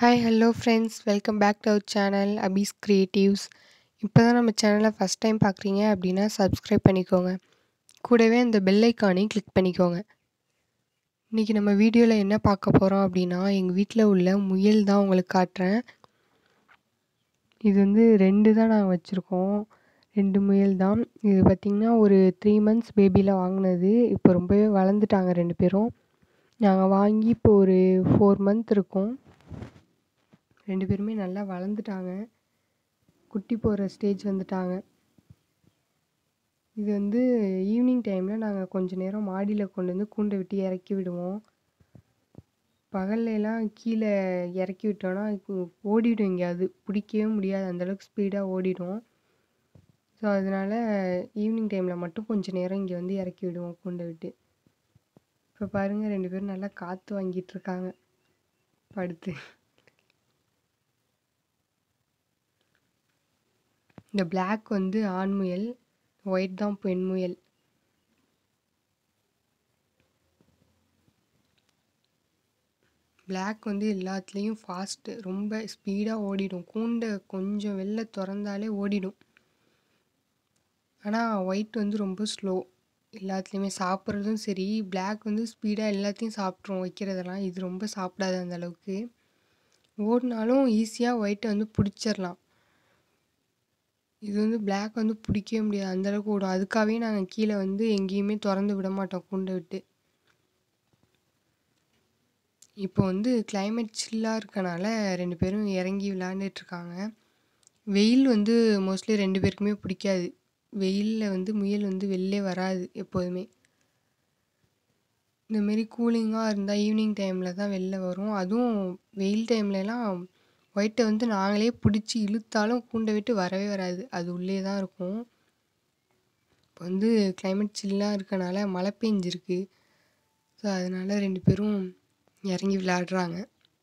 hi hello friends welcome back to our channel அபீஸ் creatives இப்போ தான் நம்ம சேனலை ஃபஸ்ட் டைம் பார்க்குறீங்க அப்படின்னா சப்ஸ்கிரைப் பண்ணிக்கோங்க கூடவே அந்த பெல் ஐக்கானையும் கிளிக் பண்ணிக்கோங்க இன்றைக்கி நம்ம வீடியோவில் என்ன பார்க்க போகிறோம் அப்படின்னா எங்கள் வீட்டில் உள்ள முயல் தான் உங்களுக்கு காட்டுறேன் இது வந்து ரெண்டு தான் நாங்கள் வச்சுருக்கோம் ரெண்டு முயல் தான் இது பார்த்திங்கன்னா ஒரு த்ரீ மந்த்ஸ் பேபியில் வாங்கினது இப்போ ரொம்பவே வளர்ந்துட்டாங்க ரெண்டு பேரும் நாங்கள் வாங்கி இப்போ ஒரு ஃபோர் மந்த் இருக்கும் ரெண்டு பேருமே நல்லா வளர்ந்துட்டாங்க குட்டி போகிற ஸ்டேஜ் வந்துட்டாங்க இது வந்து ஈவினிங் டைமில் நாங்கள் கொஞ்ச நேரம் மாடியில் கொண்டு வந்து கூண்டை விட்டு இறக்கி விடுவோம் பகல்லைலாம் கீழே இறக்கி விட்டோன்னா ஓடிடும் எங்கேயாவது பிடிக்கவே முடியாது அந்தளவுக்கு ஸ்பீடாக ஓடிடும் ஸோ அதனால் ஈவினிங் டைமில் மட்டும் கொஞ்சம் நேரம் இங்கே வந்து இறக்கி விடுவோம் கூண்டை விட்டு இப்போ பாருங்கள் ரெண்டு பேரும் நல்லா காற்று வாங்கிட்டு இருக்காங்க படுத்து இந்த பிளாக் வந்து ஆண் முயல் ஒயிட் தான் பெண் முயல் பிளாக் வந்து எல்லாத்துலேயும் ஃபாஸ்ட்டு ரொம்ப ஸ்பீடாக ஓடிடும் கூண்டை கொஞ்சம் வெளில திறந்தாலே ஓடிடும் ஆனால் ஒயிட் வந்து ரொம்ப ஸ்லோ எல்லாத்துலேயுமே சாப்பிட்றதும் சரி பிளாக் வந்து ஸ்பீடாக எல்லாத்தையும் சாப்பிட்ரும் வைக்கிறதெல்லாம் இது ரொம்ப சாப்பிடாது அந்த அளவுக்கு ஓடினாலும் ஈஸியாக ஒயிட்டை வந்து பிடிச்சிடலாம் இது வந்து பிளாக் வந்து பிடிக்கவே முடியாது அந்தளவுக்கு ஓடும் அதுக்காகவே நாங்கள் கீழே வந்து எங்கேயுமே திறந்து விட மாட்டோம் கூண்டை விட்டு இப்போ வந்து கிளைமேட் சில்லாக இருக்கனால ரெண்டு பேரும் இறங்கி விளாண்டுட்ருக்காங்க வெயில் வந்து மோஸ்ட்லி ரெண்டு பேருக்குமே பிடிக்காது வெயிலில் வந்து முயல் வந்து வெளிலே வராது எப்போதுமே இந்தமாரி கூலிங்காக இருந்தால் ஈவினிங் டைமில் தான் வெளில வரும் அதுவும் வெயில் டைம்லலாம் ஒயிட்டை வந்து நாங்களே பிடிச்சி இழுத்தாலும் கூண்டை விட்டு வரவே வராது அது உள்ளே தான் இருக்கும் இப்போ வந்து கிளைமேட் சில்லாக இருக்கனால மழை பெஞ்சிருக்கு ஸோ அதனால் ரெண்டு பேரும் இறங்கி விளையாடுறாங்க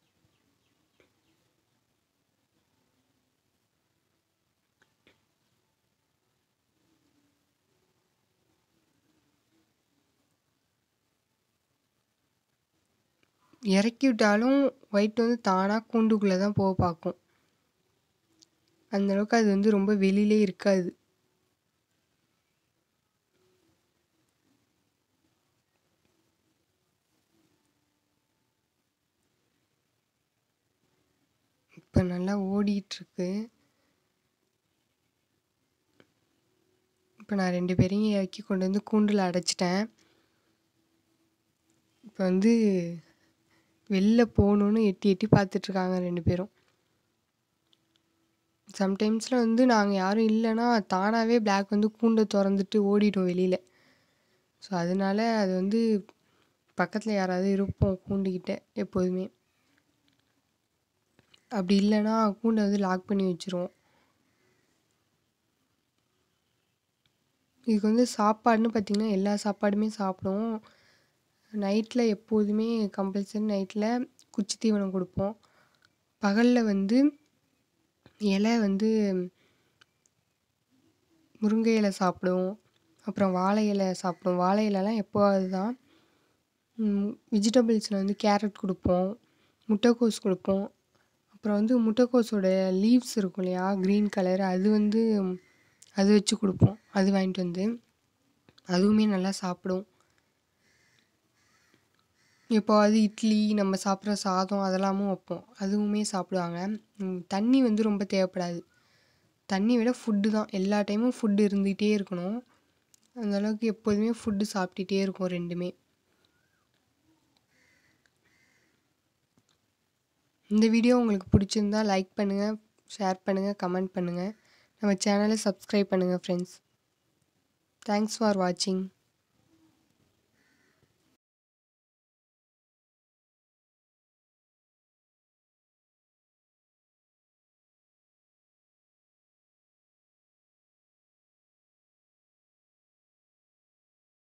இறக்கி விட்டாலும் ஒயிட் வந்து தானாக கூண்டுக்குள்ளே தான் போக பார்க்கும் அந்தளவுக்கு அது வந்து ரொம்ப வெளியிலே இருக்காது இப்போ நல்லா ஓடிட்டுருக்கு இப்போ நான் ரெண்டு பேரையும் இறக்கி கொண்டு வந்து கூண்டில் அடைச்சிட்டேன் இப்போ வந்து வெளில போகணுன்னு எட்டி எட்டி பார்த்துட்ருக்காங்க ரெண்டு பேரும் சம்டைம்ஸில் வந்து நாங்கள் யாரும் இல்லைன்னா தானாகவே பிளாக் வந்து கூண்டை திறந்துட்டு ஓடிடும் வெளியில் ஸோ அதனால அது வந்து பக்கத்தில் யாராவது இருப்போம் கூண்டுக்கிட்ட எப்போதுமே அப்படி இல்லைன்னா கூண்டை வந்து லாக் பண்ணி வச்சுருவோம் இதுக்கு வந்து சாப்பாடுன்னு பார்த்திங்கன்னா எல்லா சாப்பாடுமே சாப்பிடும் நைட்டில் எப்போதுமே கம்பல்சரி நைட்டில் குச்சி தீவனம் கொடுப்போம் பகலில் வந்து இலை வந்து முருங்கை இலை சாப்பிடும் அப்புறம் வாழை இலை சாப்பிடும் வாழை இலைலாம் எப்போவாது தான் வெஜிடபிள்ஸில் வந்து கேரட் கொடுப்போம் முட்டைக்கோஸ் கொடுப்போம் அப்புறம் வந்து முட்டைக்கோஸோட லீவ்ஸ் இருக்கும் இல்லையா க்ரீன் கலர் அது வந்து அது வச்சு கொடுப்போம் அது வாங்கிட்டு வந்து அதுவுமே நல்லா சாப்பிடும் எப்போவாது இட்லி நம்ம சாப்பிட்ற சாதம் அதெல்லாமும் வைப்போம் அதுவுமே சாப்பிடுவாங்க தண்ணி வந்து ரொம்ப தேவைப்படாது தண்ணி விட ஃபுட்டு தான் எல்லா டைமும் ஃபுட்டு இருந்துகிட்டே இருக்கணும் அந்தளவுக்கு எப்போதுமே ஃபுட்டு சாப்பிட்டுட்டே இருக்கும் ரெண்டுமே இந்த வீடியோ உங்களுக்கு பிடிச்சிருந்தா லைக் பண்ணுங்கள் ஷேர் பண்ணுங்கள் கமெண்ட் பண்ணுங்கள் நம்ம சேனலை சப்ஸ்கிரைப் பண்ணுங்கள் ஃப்ரெண்ட்ஸ் தேங்க்ஸ் ஃபார் வாட்சிங்